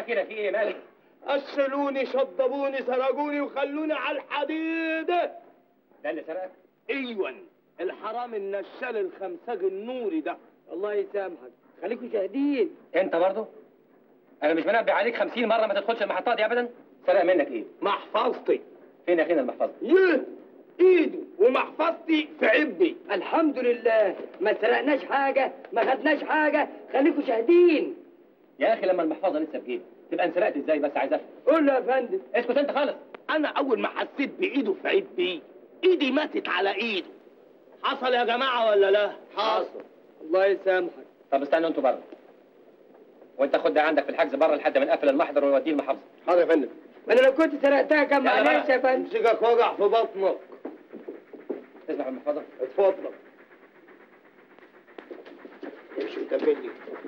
كده في ايه مالك قشلوني شضبوني سرقوني وخلوني على الحديد ده اللي سرقك ايوه الحرام النشال الخمساج النوري ده الله يسامحك خليكوا شاهدين انت برضه انا مش منبه عليك خمسين مره ما تدخلش المحطات دي ابدا سرق منك ايه محفظتي فين يا اخينا المحفظه يه ايده ومحفظتي في عبي الحمد لله ما سرقناش حاجة ما خدناش حاجة خليكوا شاهدين يا اخي لما المحفظه لسه في جيبي تبقى انسرقت ازاي بس عايز افهم قول له يا فندم اسكت انت خالص انا اول ما حسيت بايده في عبي ايدي ماتت على ايده حصل يا جماعه ولا لا حاصل الله يسامحك طب استنوا انتوا بره وانت خد ده عندك في الحجز بره لحد ما نقفل المحضر ونوديه المحافظه حاضر يا فندم ما انا لو كنت سرقتها كان يلا بقى. معلش يا فندم امسكك وجع في بطنك تسمع المحفظه اتفضل امشي انت فين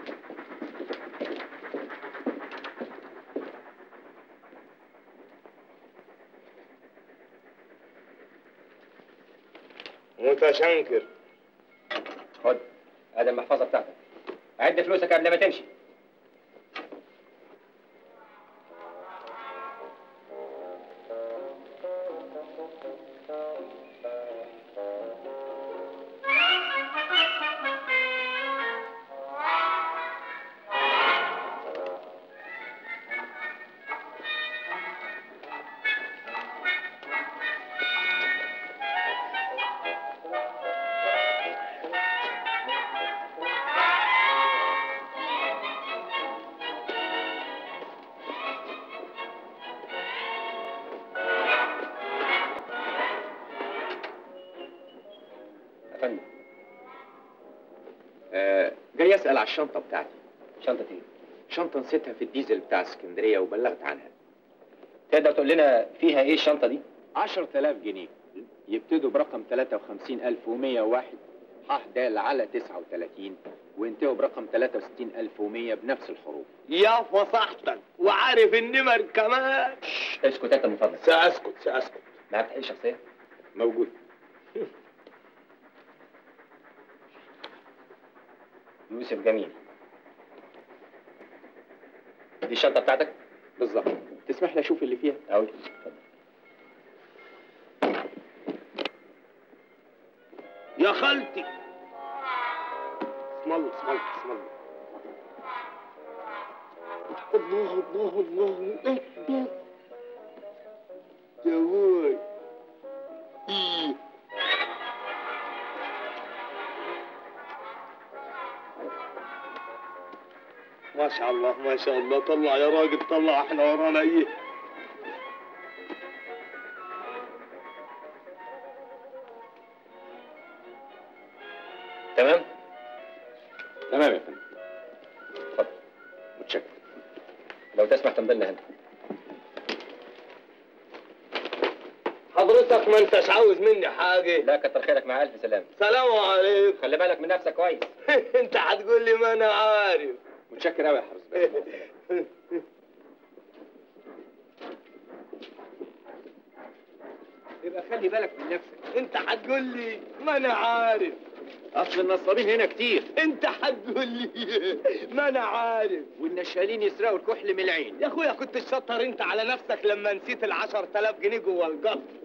متشنكر خد ادي المحفظه بتاعتك عد فلوسك قبل ما تمشي يا فندم آه، جاي اسال على الشنطه بتاعتي شنطه ايه شنطه نسيتها في الديزل بتاع اسكندريه وبلغت عنها تقدر تقول لنا فيها ايه الشنطه دي 10000 جنيه يبتدوا برقم 53101 حح دال على 39 وينتهوا برقم 63100 بنفس الحروف يا فصاحتك وعارف النمر كمان اسكت انت من فضلك سأسكت سأسكت معاك تحقيق شخصيه موجود يوسف جميل دي الشنطه بتاعتك بالظبط تسمح لي اشوف اللي فيها قوي يا خالتي اسم الله اسم الله اسم الله الله الله الله اكبر يا بوي إيه. ما شاء الله ما شاء الله طلع يا راجل طلع احنا ورانا ايه تمام تمام يا فندم اتفضل متشكر لو تسمح تمضلنا هنا حضرتك ما انتش عاوز مني حاجه لا كتر خيرك مع الف سلامه سلام عليكم خلي بالك من نفسك كويس انت هتقول لي ما انا عارف متشكر قوي يا حارس بيه يبقى خلي بالك من نفسك انت هتقول لي ما انا عارف اصل النصابين هنا كتير انت هتقول لي ما انا عارف والنشالين يسرقوا الكحل من العين يا اخويا كنت شطر انت على نفسك لما نسيت العشر تلاف جنيه جوه القصر